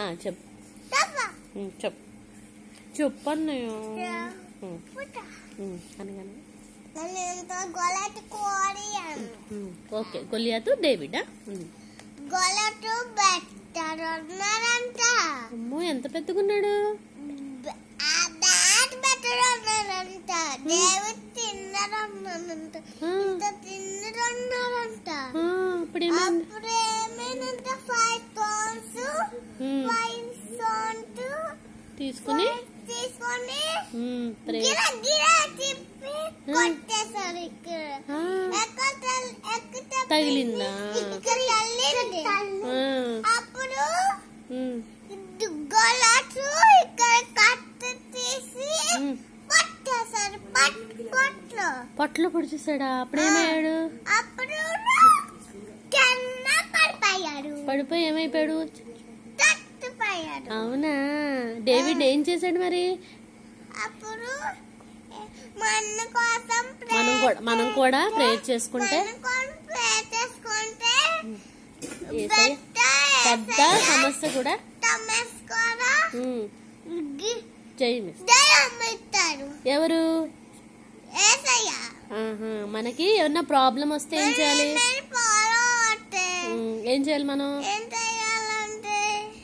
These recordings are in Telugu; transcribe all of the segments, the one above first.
ఆ, చెప్పు తప్ప ఉమ్, చెప్పు చెప్పు అన్నయ్య Yeah. ఉమ్, పుట్ట ఉమ్, అనగానే నేను ఎంత గొలటి కోరియాను ఉమ్, ఓకే గొలియాతు డేవిడా ఉమ్. గొలటు బెటర్ ఉన్నారంట అమ్మో ఎంత పెద్దగున్నాడు బ- ఆ బ్యాట్ బెటర్ ఉన్నారంట దేవుడు తిన్నరన్నారంట ఆ, ఇంత తిన్నరన్నారంట ఆ, ఇప్పుడు ఏమైంది అప్పుడు ఏమైందంట ఫైవ్ థాన్స్ ఉమ్, ఫైవ్ సాంట్ తీసుకుని తీసుకొని ఉమ్, ప్రే గిర గిర తిప్పి కొట్టేశారు ఇక్కడ ఆ, ఎక్కడ ఎక్కడ తగిలిందా? ఇక్కడ వెళ్ళింది ఆ, అప్పుడు ఉమ్, గొలటు ఇక్కడ కట్ట తీసి ఉమ్. పట్టేశారు పట్ పొట్లు పొట్టలో పొడిచేసాడా అప్పుడేమయ్యాడు అప్పుడు కింద పడిపోయాడు పడిపోయి ఏమైపోయాడు తట్టుపోయాడు అవునా డేవిడ్ ఏం చేశాడు మరి అప్పుడు మన కోసం pray మనం కూడా మనం కూడా ప్రేయర్ చేసుకుంటే మన కోసం pray చేసుకుంటే ఏసయ్య పెద్ద సమస్య కూడా టమస్ కూడా ఉమ్, గి- జై మిస్ దయ్యం ఇస్తారు ఎవరు ఏసయ్య ఆహా, మనకి ఏమన్నా ప్రాబ్లం వస్తే ఏం చేయాలి నేను ఫాలో అవుతే ఉమ్, ఏం చేయాలి మనం ఏం చేయాలంటే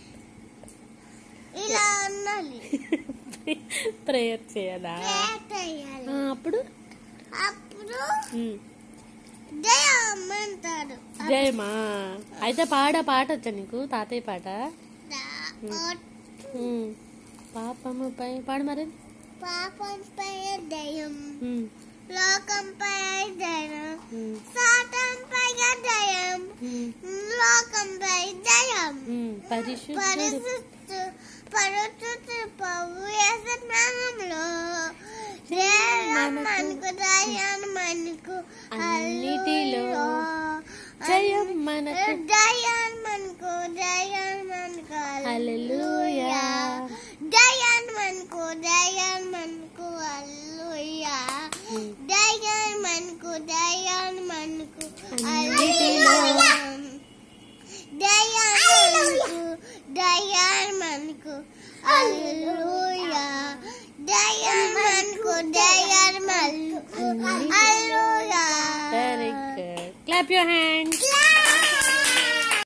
ఇలా ఉండాలి ప్రేయర్ చేయాలా ప్రే చేయాలి ఆ, అప్పుడు అప్పుడు ఉమ్, దయ్యం అంటాడు జయమా అయితే పాడ పాట వచ్చా నీకు తాతయ్య పాట ఉమ్, పాపముపై పాడు మరి పాపంపై దయ్యం ఉమ్, లోకంపై దయ్యం ఉమ్, సాతంపై దయ్యం ఉమ్, లోకంపై దయ్యం ఉమ్, పరిశుద్ధుడు పరిశుద్ధ పరిశుద్ధ ప్రభు యేసు నామములో జయం మనకు దయం మనకు అన్నిటిలో హల్లెలూయా. జయం మనకు దయం మనకు దయం మనకు హల్లెలూయా. దయం మనకు దయం మనకు హల్లెలూయా. దయం మనకు దయం మనకు అన్నిటిలో దయాన్ మనకు అల్లుయా దయాన్ మనకు దయాన్ మనకు అల్లుయా very good clap your hands